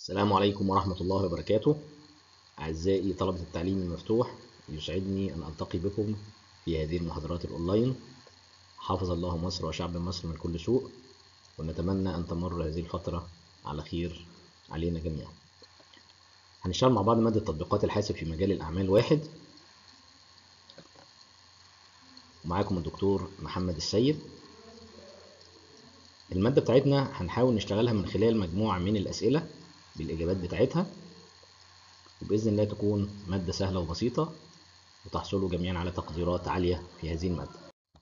السلام عليكم ورحمة الله وبركاته أعزائي طلبة التعليم المفتوح يسعدني أن ألتقي بكم في هذه المحاضرات الأونلاين حافظ الله مصر وشعب مصر من كل سوء ونتمنى أن تمر هذه الفترة على خير علينا جميعا هنشتغل مع بعض مادة تطبيقات الحاسب في مجال الأعمال واحد معاكم الدكتور محمد السيد المادة بتاعتنا هنحاول نشتغلها من خلال مجموعة من الأسئلة بالإجابات بتاعتها وبإذن الله تكون مادة سهلة وبسيطة وتحصلوا جميعا على تقديرات عالية في هذه المادة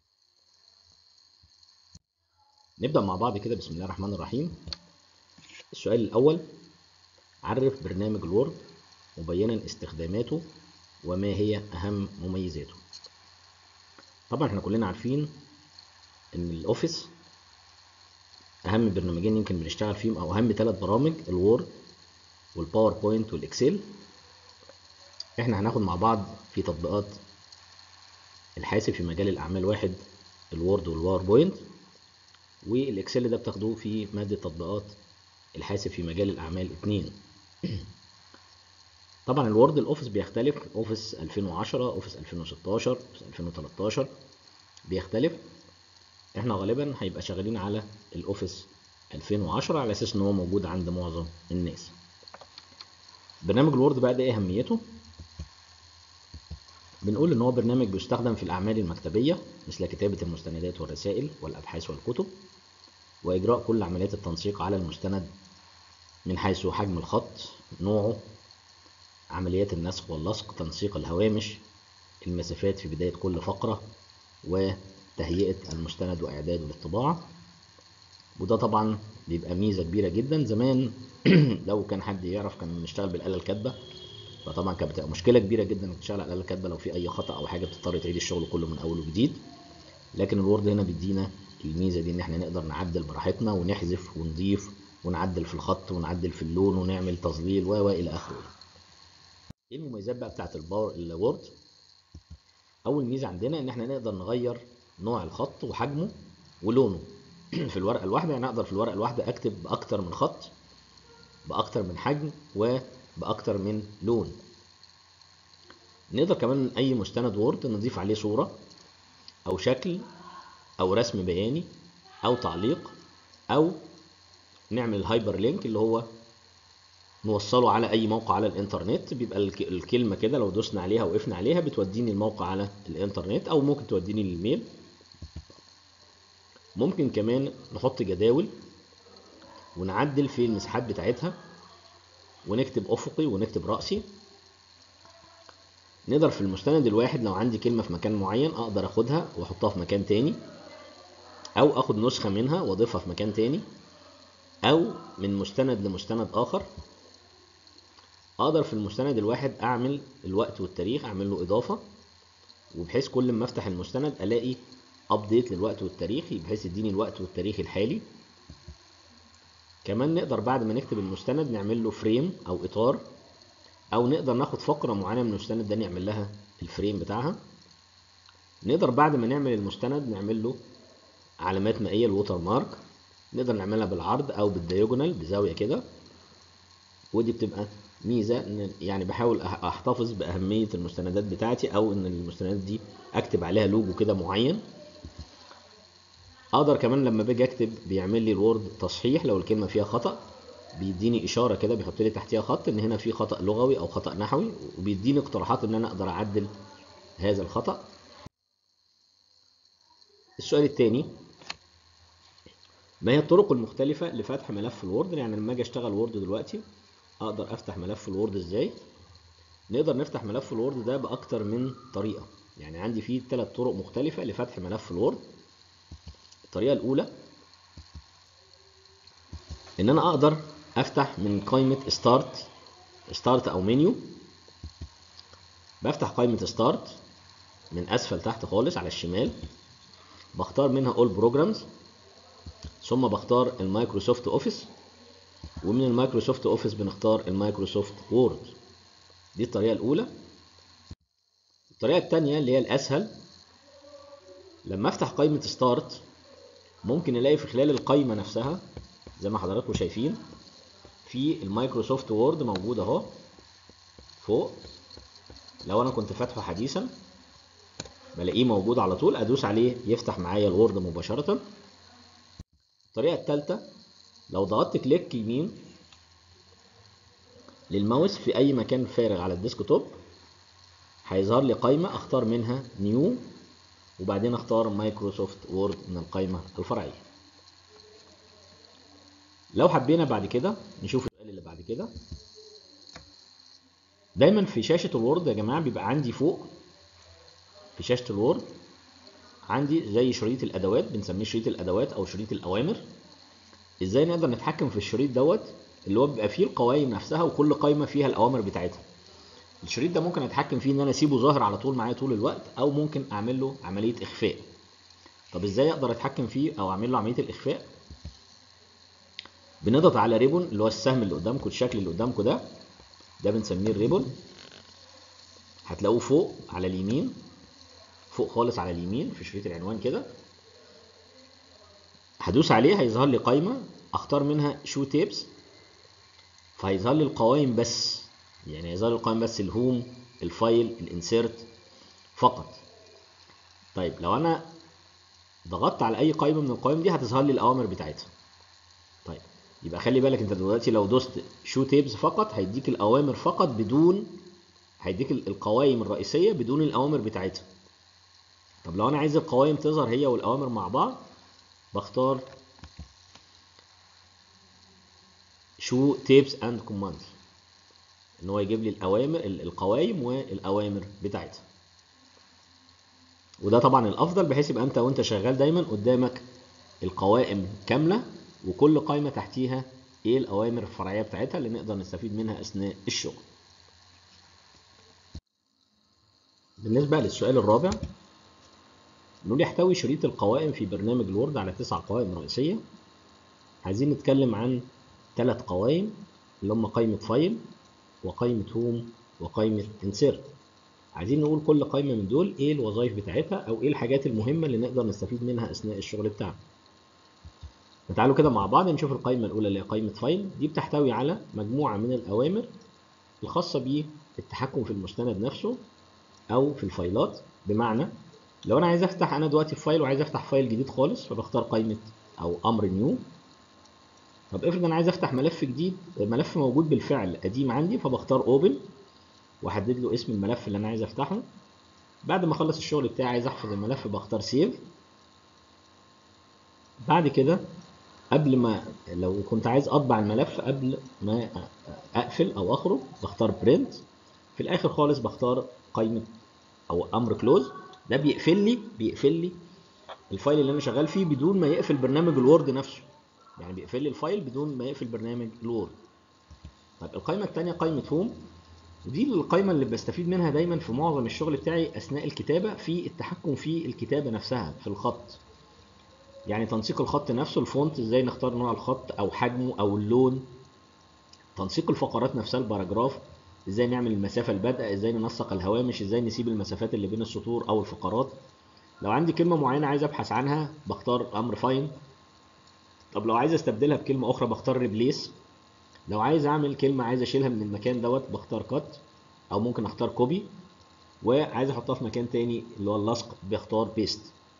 نبدأ مع بعض كده بسم الله الرحمن الرحيم السؤال الأول عرف برنامج الوورد مبينا استخداماته وما هي أهم مميزاته طبعا احنا كلنا عارفين ان الاوفيس اهم برنامجين يمكن بنشتغل فيهم او اهم ثلاث برامج الوورد والباوربوينت والاكسل احنا هناخد مع بعض في تطبيقات الحاسب في مجال الاعمال واحد الوورد والباوربوينت والاكسل ده بتاخدوه في مادة تطبيقات الحاسب في مجال الاعمال اتنين طبعا الوورد الاوفيس بيختلف اوفيس 2010 اوفيس 2016 اوفيس 2013 بيختلف احنا غالبا هيبقى شغالين على الاوفيس 2010 على اساس ان هو موجود عند معظم الناس برنامج الوورد بقى ده ايه اهميته بنقول ان هو برنامج بيستخدم في الاعمال المكتبيه مثل كتابه المستندات والرسائل والابحاث والكتب واجراء كل عمليات التنسيق على المستند من حيث حجم الخط نوعه عمليات النسخ واللصق تنسيق الهوامش المسافات في بداية كل فقرة وتهيئة المستند وإعداده للطباعة وده طبعا بيبقى ميزة كبيرة جدا زمان لو كان حد يعرف كان بنشتغل بالآلة الكاتبة فطبعا كانت بتبقى مشكلة كبيرة جدا انك تشتغل على الآلة الكاتبة لو في أي خطأ أو حاجة بتضطر تعيد الشغل كله من أول وجديد لكن الوورد هنا بيدينا الميزة دي إن احنا نقدر نعدل براحتنا ونحذف ونضيف ونعدل في الخط ونعدل في اللون ونعمل تظليل و إلى آخره ايه المميزات بقى بتاعت الباور الوورد اول ميزه عندنا ان احنا نقدر نغير نوع الخط وحجمه ولونه في الورقه الواحده يعني اقدر في الورقه الواحده اكتب باكتر من خط باكتر من حجم وباكتر من لون نقدر كمان اي مستند وورد نضيف عليه صوره او شكل او رسم بياني او تعليق او نعمل الهايبر لينك اللي هو نوصله على اي موقع على الانترنت بيبقى الكلمه كده لو دوسنا عليها وقفنا عليها بتوديني الموقع على الانترنت او ممكن توديني للميل ممكن كمان نحط جداول ونعدل في المساحات بتاعتها ونكتب افقي ونكتب راسي نقدر في المستند الواحد لو عندي كلمه في مكان معين اقدر اخدها واحطها في مكان تاني او اخد نسخه منها واضيفها في مكان تاني او من مستند لمستند اخر اقدر في المستند الواحد اعمل الوقت والتاريخ اعمل له اضافه وبحيث كل ما افتح المستند الاقي ابديت للوقت والتاريخ بحيث يديني الوقت والتاريخ الحالي كمان نقدر بعد ما نكتب المستند نعمل له فريم او اطار او نقدر ناخد فقره معينه من المستند ده نعمل لها الفريم بتاعها نقدر بعد ما نعمل المستند نعمل له علامات مائيه الووتر مارك نقدر نعملها بالعرض او بالدياجونال بزاويه كده ودي بتبقى ميزه ان يعني بحاول احتفظ باهميه المستندات بتاعتي او ان المستندات دي اكتب عليها لوجو كده معين اقدر كمان لما باجي اكتب بيعمل لي الوورد تصحيح لو الكلمه فيها خطا بيديني اشاره كده بيحط لي تحتيها خط ان هنا في خطا لغوي او خطا نحوي وبيديني اقتراحات ان انا اقدر اعدل هذا الخطا السؤال الثاني ما هي الطرق المختلفة لفتح ملف الوورد يعني لما اجي اشتغل وورد دلوقتي اقدر افتح ملف الوورد ازاي نقدر نفتح ملف الوورد ده باكتر من طريقة يعني عندي فيه ثلاث طرق مختلفة لفتح ملف الوورد الطريقة الاولى ان انا اقدر افتح من قائمة ستارت ستارت او منيو بفتح قائمة ستارت من اسفل تحت خالص على الشمال بختار منها all programs ثم بختار المايكروسوفت اوفيس ومن المايكروسوفت اوفيس بنختار المايكروسوفت وورد دي الطريقه الاولى الطريقه الثانيه اللي هي الاسهل لما افتح قائمه ستارت ممكن الاقي في خلال القائمه نفسها زي ما حضراتكم شايفين في المايكروسوفت وورد موجود اهو فوق لو انا كنت فاتحه حديثا بلاقيه موجود على طول ادوس عليه يفتح معايا الوورد مباشره الطريقه الثالثه لو ضغطت كليك يمين للماوس في اي مكان فارغ على الديسكتوب هيظهر لي قائمه اختار منها نيو وبعدين اختار مايكروسوفت وورد من القائمه الفرعيه لو حبينا بعد كده نشوف السؤال اللي بعد كده دايما في شاشه الوورد يا جماعه بيبقى عندي فوق في شاشه الوورد عندي زي شريط الادوات بنسميه شريط الادوات او شريط الاوامر ازاي نقدر نتحكم في الشريط دوت اللي هو بيبقى فيه القوائم نفسها وكل قائمه فيها الاوامر بتاعتها الشريط ده ممكن اتحكم فيه ان انا اسيبه ظاهر على طول معايا طول الوقت او ممكن اعمل له عمليه اخفاء طب ازاي اقدر اتحكم فيه او اعمل له عمليه الاخفاء بنضغط على ريبون اللي هو السهم اللي قدامكم الشكل اللي قدامكم ده ده بنسميه الريبون هتلاقوه فوق على اليمين فوق خالص على اليمين في شريط العنوان كده هدوس عليه هيظهر لي قائمه اختار منها شو تيبس فهيظهر لي القوائم بس يعني هيظهر لي القوائم بس الهوم الفايل الانسيرت فقط طيب لو انا ضغطت على اي قائمه من القوائم دي هتظهر لي الاوامر بتاعتها طيب يبقى خلي بالك انت دلوقتي لو دوست شو تيبس فقط هيديك الاوامر فقط بدون هيديك القوائم الرئيسيه بدون الاوامر بتاعتها طب لو انا عايز القوائم تظهر هي والاوامر مع بعض بختار شو تيبس اند كوماندز ان هو يجيب لي الاوامر القوائم والاوامر بتاعتها وده طبعا الافضل بحيث يبقى انت وانت شغال دايما قدامك القوائم كامله وكل قائمه تحتيها ايه الاوامر الفرعيه بتاعتها اللي نقدر نستفيد منها اثناء الشغل بالنسبه للسؤال الرابع نقول يحتوي شريط القوائم في برنامج الوورد على تسع قوائم رئيسيه عايزين نتكلم عن ثلاث قوائم اللي هم قائمه فايل وقائمه هوم وقائمه انسيرت عايزين نقول كل قائمه من دول ايه الوظائف بتاعتها او ايه الحاجات المهمه اللي نقدر نستفيد منها اثناء الشغل بتاعنا فتعالوا كده مع بعض نشوف القائمة الأولى اللي هي قائمة فايل دي بتحتوي على مجموعة من الأوامر الخاصة بالتحكم في المستند نفسه أو في الفايلات بمعنى لو أنا عايز أفتح أنا دلوقتي في فايل وعايز أفتح فايل جديد خالص فبختار قائمة أو أمر نيو طب افرض أنا عايز أفتح ملف جديد ملف موجود بالفعل قديم عندي فبختار أوبن وأحدد له اسم الملف اللي أنا عايز أفتحه بعد ما أخلص الشغل بتاعي عايز أحفظ الملف بختار سيف بعد كده قبل ما لو كنت عايز اطبع الملف قبل ما اقفل او اخرج بختار برنت في الاخر خالص بختار قائمه او امر كلوز ده بيقفل لي بيقفل لي الفايل اللي انا شغال فيه بدون ما يقفل برنامج الوورد نفسه يعني بيقفل لي الفايل بدون ما يقفل برنامج الوورد طيب القائمه الثانيه قائمه هوم ودي القائمه اللي بستفيد منها دايما في معظم الشغل بتاعي اثناء الكتابه في التحكم في الكتابه نفسها في الخط يعني تنسيق الخط نفسه الفونت ازاي نختار نوع الخط او حجمه او اللون تنسيق الفقرات نفسها الباراجراف ازاي نعمل المسافه البادئه ازاي ننسق الهوامش ازاي نسيب المسافات اللي بين السطور او الفقرات لو عندي كلمه معينه عايز ابحث عنها بختار امر فاين طب لو عايز استبدلها بكلمه اخرى بختار ريبليس لو عايز اعمل كلمه عايز اشيلها من المكان دوت بختار كات او ممكن اختار كوبي وعايز احطها في مكان تاني اللي هو اللصق بختار بيست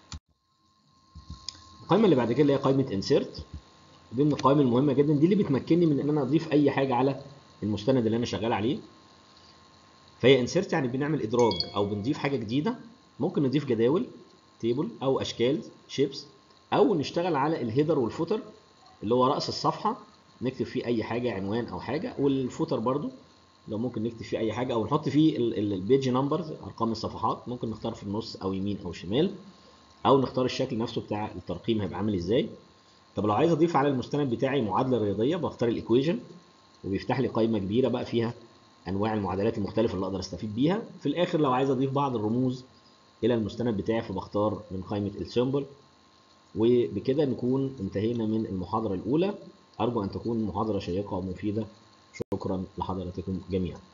القائمه اللي بعد كده اللي هي قائمه انسيرت دي من القوائم المهمه جدا دي اللي بتمكنني من ان انا اضيف اي حاجه على المستند اللي انا شغال عليه فهي انسيرت يعني بنعمل ادراج او بنضيف حاجه جديده ممكن نضيف جداول تيبل او اشكال شيبس او نشتغل على الهيدر والفوتر اللي هو راس الصفحه نكتب فيه اي حاجه عنوان او حاجه والفوتر برضو لو ممكن نكتب فيه اي حاجه او نحط فيه البيج نمبرز ارقام الصفحات ممكن نختار في النص او يمين او شمال او نختار الشكل نفسه بتاع الترقيم هيبقى عامل ازاي طب لو عايز اضيف على المستند بتاعي معادله رياضيه بختار الايكويجن وبيفتح لي قائمه كبيره بقى فيها انواع المعادلات المختلفه اللي اقدر استفيد بيها في الاخر لو عايز اضيف بعض الرموز الى المستند بتاعي فبختار من قائمه السيمبل وبكده نكون انتهينا من المحاضره الاولى ارجو ان تكون محاضره شيقه ومفيده شكرا لحضراتكم جميعا